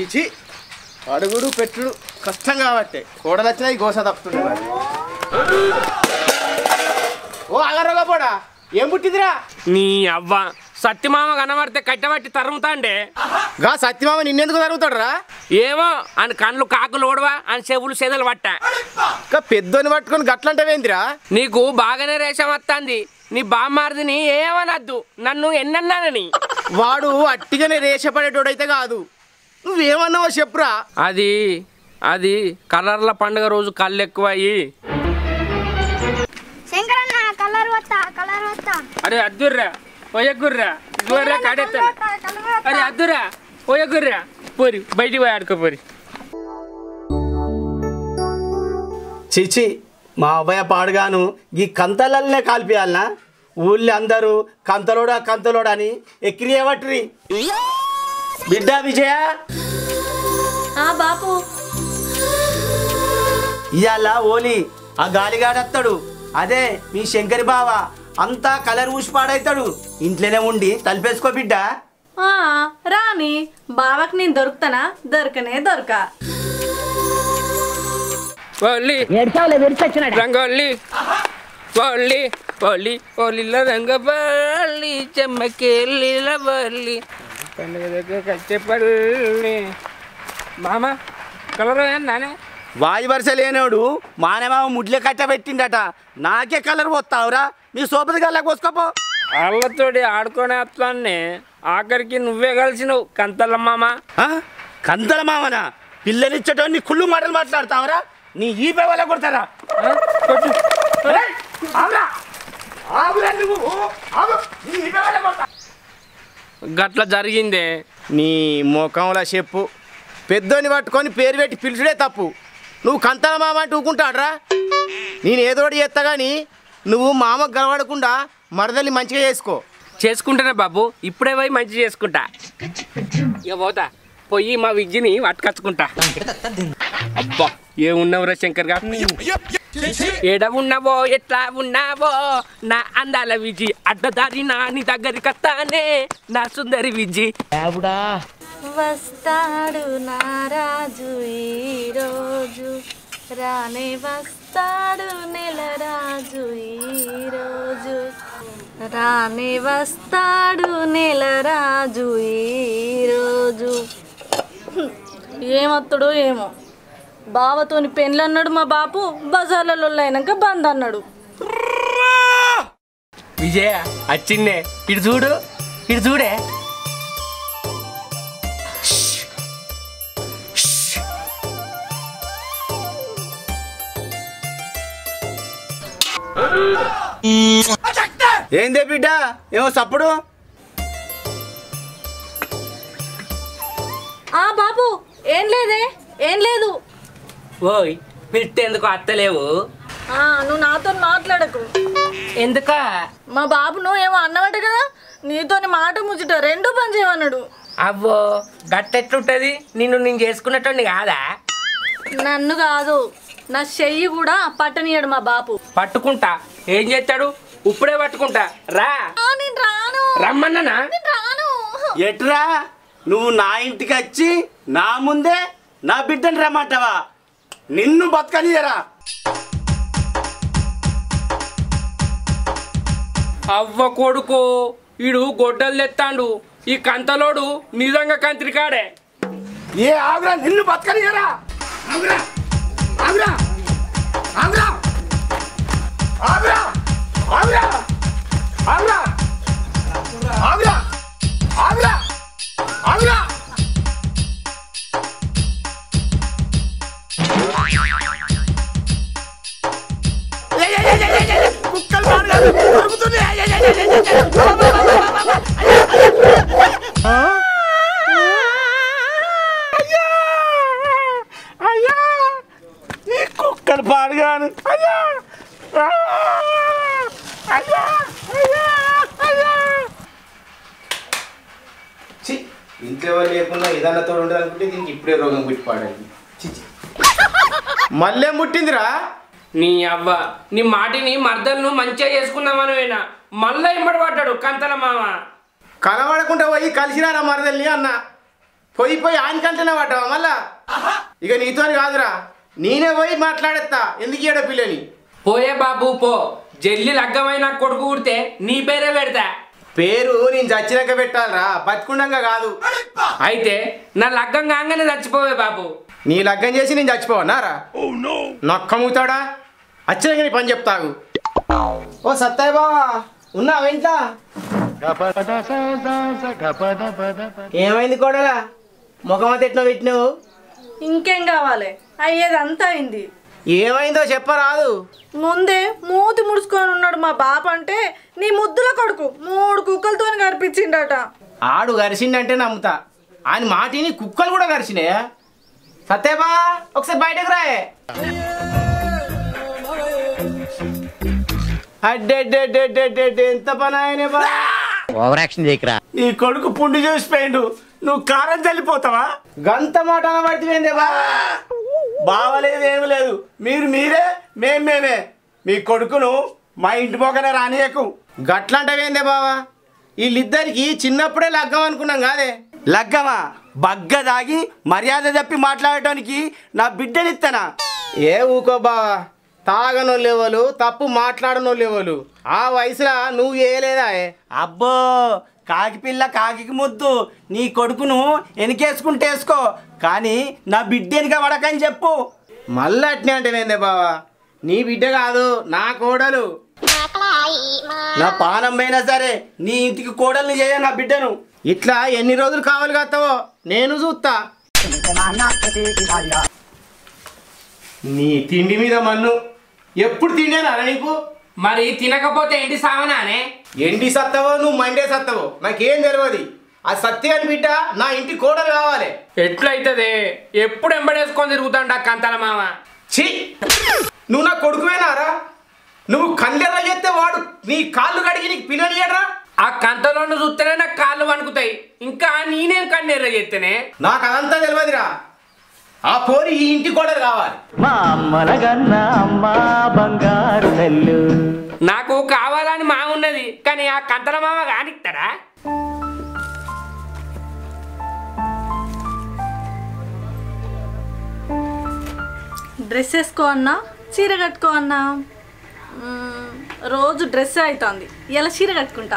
చిచి అడుగుడు పెట్టుడు కష్టం కాబట్టి కోడలు వచ్చినా ఈ గోస తప్పుతుండే మరి. ఓ అగరగా పోడా ఏం పుట్టిందిరా నీ అవ్వ సత్యమామ కనబడితే కట్టబట్టి తరుముతాండే గా సత్యమామ నిన్నెందుకు జరుగుతాడరా ఏమో అని కళ్ళు కాకులు ఓడవా అని చెవులు సెదలు పట్ట ఇంకా పెద్దోని పట్టుకొని గట్లంటవేందిరా నీకు బాగానే రేషం వస్తుంది నీ బామ్మారిదిని ఏమనద్దు నన్ను ఎన్నన్నానని వాడు అట్టిగానే రేషపడేటోడైతే కాదు నువ్వేమన్నావో చెప్పురా అది అది కలర్ల పండుగ రోజు కళ్ళు ఎక్కువ అయ్యి శంకరన్న కలర్ వస్తా కలర్ వస్తా అరే అద్దుర్రా పోయగుర్రా ఇదిగోర్రా కాడెత్తాను అరే అద్దురా పోయగుర్రా పోరి బయటికి పోయి ఆడుకో పోరి చిచి మా అబ్బాయి పాడుగాను ఈ కంతలల్లే కాల్పియాలనా ఊళ్ళో అందరూ కంతలోడా కంతలోడా అని ఎక్కిరియవట్రి బిడ్డ విజయ ఆ బాపు ఇవాళ ఓలి ఆ గాలిగాడత్తాడు అదే మీ శంకరి బావ అంతా కలర్ ఊసి పాడైతాడు ఇంట్లోనే ఉండి తలిపేసుకో బిడ్డ ఆ, రాని బావకి నేను దొరుకుతానా దొరకనే దొరక ఓలి రంగోలి ఓలి ఓలి ఓలిల రంగబల్లి చెమ్మకెళ్ళిల బల్లి పండుగ దగ్గర కష్టపల్లి మామ కలర్ నానే వాయి వరుస లేనోడు మానమామ ముడ్లే కట్టబెట్టిండట నాకే కలర్ పోతావురా మీ సోపతి గల్లా కోసుకోపో వాళ్ళతోటి ఆడుకునే అట్లానే ఆఖరికి నువ్వే కలిసినవు కంతల మామ ఆ? కంతల మామనా పిల్లనిచ్చేటోని కుళ్ళు మాటలు మాట్లాడతావురా నీ ఈ వల్ల కొడతారా ఆ? కొట్టు. ఏయ్, ఆగురా. ఆగురా నువ్వు. ఆగు. నీ ఈపే వల్ల కొడతా. గట్ల జరిగిందే నీ ముఖంలో చెప్పు పెద్దోని పట్టుకొని పేరు పెట్టి పిలుచుడే తప్పు నువ్వు కంతల మామ అంటే ఊకుంటాడ్రా నేను ఏదోటి చేస్తా కానీ నువ్వు మామకు గలవడకుండా మరదల్ని మంచిగా చేసుకో చేసుకుంటానే బాబు ఇప్పుడే పోయి మంచి చేసుకుంటా ఇక పోతా పోయి మా విద్యని పట్టుకచ్చుకుంటా అబ్బా ఏమున్నావురా శంకర్ గా ఏడ ఉన్నావో ఎట్లా ఉన్నావో నా అందాల విజి అడ్డదారి నా నీ దగ్గరికి వస్తానే నా సుందరి విజి వస్తాడు నారాజు ఈరోజు రానే వస్తాడు నెలరాజు ఈరోజు రానే వస్తాడు నెలరాజు ఈరోజు ఏమత్తుడో ఏమో బావతోని పెళ్ళి అన్నాడు మా బాపు బజార్లలో అయినాక బంద్ అన్నాడు విజయ వచ్చిందే ఇటు చూడు ఇటు చూడే ఏందే బిడ్డ ఏమో సప్పుడు ఆ బాబు ఏం లేదే ఏం లేదు ఓయ్ పిలిస్తే ఎందుకు అత్తలేవు ఆ, నువ్వు నాతో మాట్లాడకు ఎందుక మా బాబును ఏమో అన్నమాట కదా నీతోని మాట ముచ్చట రెండు పని చేయమన్నాడు అవ్వో గట్టెట్లుంటది నిన్ను నేను చేసుకున్నట్టు కాదా నన్ను కాదు నా చెయ్యి కూడా పట్టనీయడు మా బాపు పట్టుకుంటా ఏం చేస్తాడు ఇప్పుడే పట్టుకుంటా రా ఆ, నేను రాను రమ్మన్నానా నేను రాను ఎట్రా నువ్వు నా ఇంటికి వచ్చి నా ముందే నా బిడ్డని రమ్మంటావా నిన్ను బతకనియరా అవ్వ కొడుకు ఈడు గొడ్డలు తెత్తాండు ఈ కంతలోడు నిజంగా కంత్రికాడే ఏ ఆగురా నిన్ను బతకనియరా ఆగురా ఆగురా ఆగురా ఆగురా ఆగురా ఆగురా ఆగురా ఆగురా ఆగురా ఏయ్, ఏయ్, ఏయ్, ఏయ్, ఏయ్, ఏయ్, కుక్కలు పాడుగాను, దొరుకుతున్నాయి. ఏయ్, ఏయ్, ఏయ్, ఏయ్, ఏయ్, ఏయ్, అయ్యా ఈ కుక్కలు పాడుగాను అయ్యా ఆ! అయ్యా అయ్యా అయ్యా చి ఇంట్లో ఎవరు లేకుండా ఏదన్నా తోడు ఉండాలనుకుంటే దీనికి ఇప్పుడే రోగం పుట్టి పాడాలి చిచి మళ్ళేం పుట్టిందిరా నీ అవ్వ నీ మాటిని మర్దలను మంచిగా చేసుకుందామని మళ్ళా ఇంబడి పడ్డాడు కంతల మామ కనబడకుండా పోయి కలిసినారా మరదల్ని అన్న పోయి పోయి ఆయనకంటేనే పడ్డావా మళ్ళా ఇక నీతో కాదురా నేనే పోయి మాట్లాడేస్తా ఎందుకు ఈడ పిల్లని పోయే బాబు పో జల్లి లగ్గమైన కొడుకు కుడితే నీ పేరే పెడతా పేరు నేను చచ్చినాక పెట్టాలరా బతికుండంగా కాదు అయితే నా లగ్గం కాగానే చచ్చిపోవే బాబు నీ లగ్గం చేసి నేను చచ్చిపోవన్నారా నొక్కముతాడా వచ్చినాక నీ పని చెప్తాగు ఓ సత్తాయి బావా ఉన్నావా ఇంట్లో ఏమైంది కోడలా ముఖం ఎట్లా పెట్టినావు ఇంకేం కావాలి అయ్యేదంతా అయింది ఏమైందో చెప్పరాదు ముందే మూతి ముడుచుకొని ఉన్నాడు మా బాప అంటే నీ ముద్దుల కొడుకు మూడు కుక్కలతో కనిపించిండట ఆడు గరిసిండంటే నమ్ముతా ఆయన మాటిని కుక్కలు కూడా గరిచినాయా సత్యబా ఒకసారి బయటకు రాయే అడ్డెడ్డెడ్డెడ్డెడ్డెడ్డె ఎంత పని ఆయనే బా ఓవర్ యాక్షన్ చేయకరా నీ కొడుకు పుండు చేసిపోయిండు నువ్వు కారం చల్లిపోతావా గంత మాట అనబడితే బా బావలేదు ఏమి లేదు మీరు మీరే మేం మేమే మీ కొడుకును మా ఇంటి పోకనే రానియకు గట్లంటవేందే బావా వీళ్ళిద్దరికి చిన్నప్పుడే లగ్గం అనుకున్నాం కాదే లగ్గమా బగ్గ దాగి మర్యాద చెప్పి మాట్లాడటానికి నా బిడ్డనిత్తనా ఏ ఊకో బావా తాగనోళ్ళెవలు తప్పు మాట్లాడనోళ్ళెవలు ఆ వయసులో నువ్వు ఏలేదా అబ్బో కాకి పిల్ల కాకి ముద్దు నీ కొడుకును వెనకేసుకుంటే వేసుకో కానీ నా బిడ్డ వెనుక పడకని చెప్పు మళ్ళీ అట్నే అంటే బావా నీ బిడ్డ కాదు నా కోడలు నా పానం పోయినా సరే నీ ఇంటికి కోడల్ని చేయ నా బిడ్డను ఇట్లా ఎన్ని రోజులు కావాలి కత్తావో నేను చూస్తా నీ తిండి మీద మన్ను ఎప్పుడు తిండేనా నీకు మరి తినకపోతే ఏంటి సావనానే ఎండి సత్తవో నువ్వు మండే సత్తవో నాకేం తెలియదు ఆ సత్యాన్ని బిడ్డ నా ఇంటి కోడలు కావాలి ఎట్లయితదే ఎప్పుడు ఎంబడేసుకొని తిరుగుతాండా కంతల మామ ఛీ నువ్వు నా కొడుకువేనారా నువ్వు కళ్ళెర్ర చేస్తే వాడు నీ కాళ్ళు కడిగి నీకు పిల్లనియడరా ఆ కంతలోను చూస్తేనే నాకు కాళ్ళు వణుకుతాయి ఇంకా నేనేం కన్నెర్ర చేస్తేనే నాకు అదంతా తెలియదురా ఆ పోరి ఈ ఇంటి కోడలు కావాలి నాకు కావాలని మా ఉన్నది కానీ ఆ కంతల మామ కానిస్తాడా డ్రెస్ వేసుకో అన్నా చీర కట్టుకో అన్నా మ్మ్, రోజు డ్రెస్ అవుతుంది ఇలా చీర కట్టుకుంటా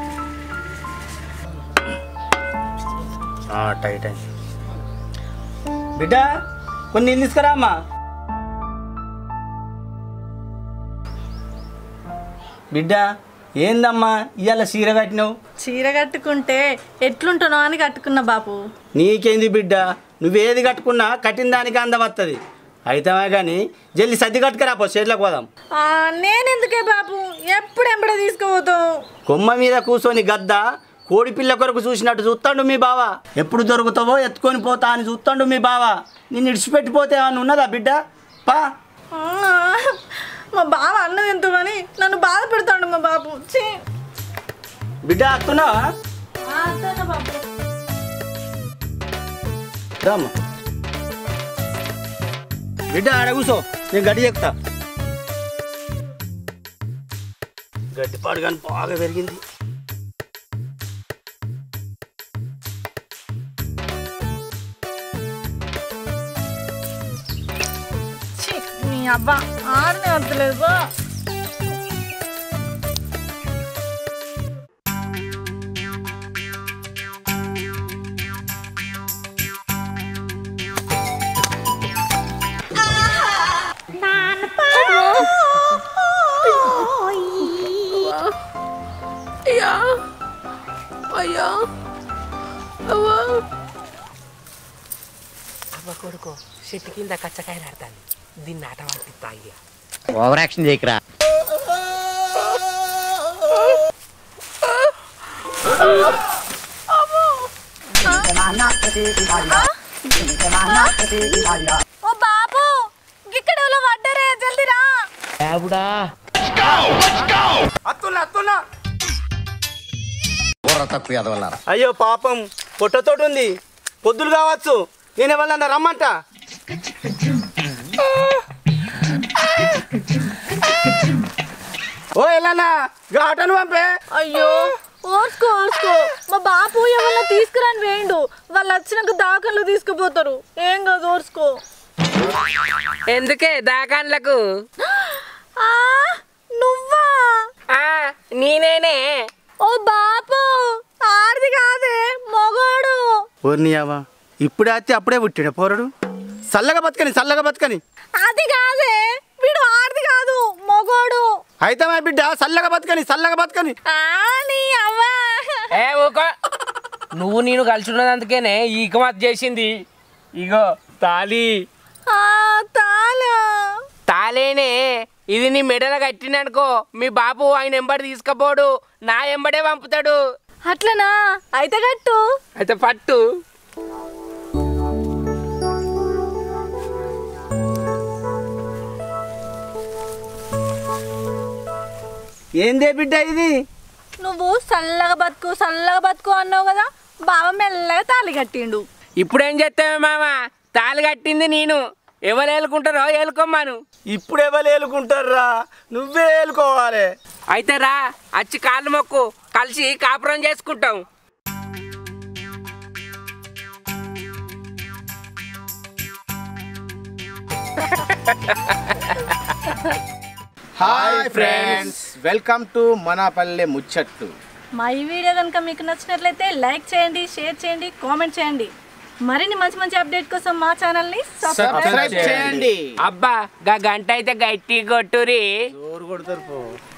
టైట్ బిడ్డ కొన్ని నీళ్ళు తీసుకురా అమ్మా బిడ్డ ఏందమ్మా ఇవాళ చీర కట్టినావు చీర కట్టుకుంటే ఎట్లుంటానో అని కట్టుకున్నా బాపు నీకేంది బిడ్డ నువ్వేది కట్టుకున్నా కట్టిన దానికి అందం వస్తుంది అయితేమే కానీ జల్ది సర్ది కట్టుకురా పో చేతిలోకి పోదాం ఆ, నేనెందుకే బాపు ఎప్పుడు ఎంబడ తీసుకుపోతావు కొమ్మ మీద కూర్చొని గద్ద కోడి పిల్ల కొరకు చూసినట్టు చూస్తాడు మీ బావ ఎప్పుడు దొరుకుతావో ఎత్తుకొని పోతా అని చూస్తాడు మీ బావ నిన్ను ఇడిచిపెట్టిపోతే ఏమన్నా ఉన్నదా బిడ్డ పా ఆ, మా బావ అన్నది ఎంతో కానీ నన్ను బాధ పెడతాడు మా బాపు ఛీ. బిడ్డ అత్తున్నావా ఆ, అంతేనా బాపు రామ్మా బిడ్డ ఆడ కూర్చో నేను గడ్డి చెప్తా గడ్డిపాడు కానీ బాగా పెరిగింది ఛీ, నీ అబ్బా ఆడనే వద్దలేదు బా అవ్వ కొడుకు చెట్టు కింద కచ్చకాయలు ఆడతాను దీన్ని ఆట పట్టిస్తా ఇక ఓవర్ యాక్షన్ చేయకరా ఓ బాపు ఇక్కడ ఎవరో పడ్డరే జల్దీ రా అత్తున్నా అత్తున్నా బుర్ర తక్కువ ఎదవల్లారా అయ్యో పాపం పొట్టతోటి ఉంది పొద్దులు కావచ్చు నేను ఎవరన్నా రమ్మంట ఓ ఎలానా ఘాటను పంపే అయ్యో ఓర్చుకో ఓర్చుకో మా బాపు ఎవరన్నా తీసుకురాని వేయండు వాళ్ళు వచ్చినాక దాఖలు తీసుకుపోతారు ఏం కాదు ఓర్చుకో ఎందుకే దాకాన్లకు ఆ, నువ్వా ఆ నేనేనే ఓ బాపు ఆడిది కాదే మొగోడు ఓర్నియావా ఇప్పుడే వచ్చి అప్పుడే పుట్టాడు పోరడు చల్లగా బతకని చల్లగా బతకని అది కాదే వీడు ఆడిది కాదు మొగోడు అయితే మా బిడ్డ చల్లగా బతకని చల్లగా బతకని ఆ, నీ అవ్వా ఏ ఊకో నువ్వు నేను కలిసి ఉన్నదందుకేనే ఈ ఇకమత్ చేసింది ఇగో తాలి ఆ, తాళా తాలేనే ఇది నీ మెడల కట్టిననుకో మీ బాబు ఆయన ఎంబడి తీసుకపోడు నా ఎంబడే పంపుతాడు అట్లనా అయితే గట్టు అయితే పట్టు ఏందే బిడ్డ ఇది నువ్వు చల్లగా బతుకు చల్లగా బతుకు అన్నావు కదా బావ మెల్లగా తాళి కట్టిండు ఇప్పుడేం చేస్తావే మామ తాళి కట్టింది నేను ఎవరు ఏలుకుంటారో ఏలుకోమ్మాను ఇప్పుడు ఎవరు ఏలుకుంటారా నువ్వే ఏలుకోవాలి అయితే రా అచ్చి కాళ్ళు మొక్కు కలిసి కాపురం చేసుకుంటాం హాయ్ ఫ్రెండ్స్ వెల్కమ్ టు మనపల్లె ముచ్చట్లు మా ఈ వీడియో కనుక మీకు నచ్చినట్లయితే లైక్ చేయండి షేర్ చేయండి కామెంట్ చేయండి మరిన్ని మంచి మంచి అప్డేట్ కోసం మా ఛానల్ని సబ్స్క్రైబ్ చేయండి అబ్బా గా గంట అయితే గట్టి కొట్టురి జోరు కొడతారు పో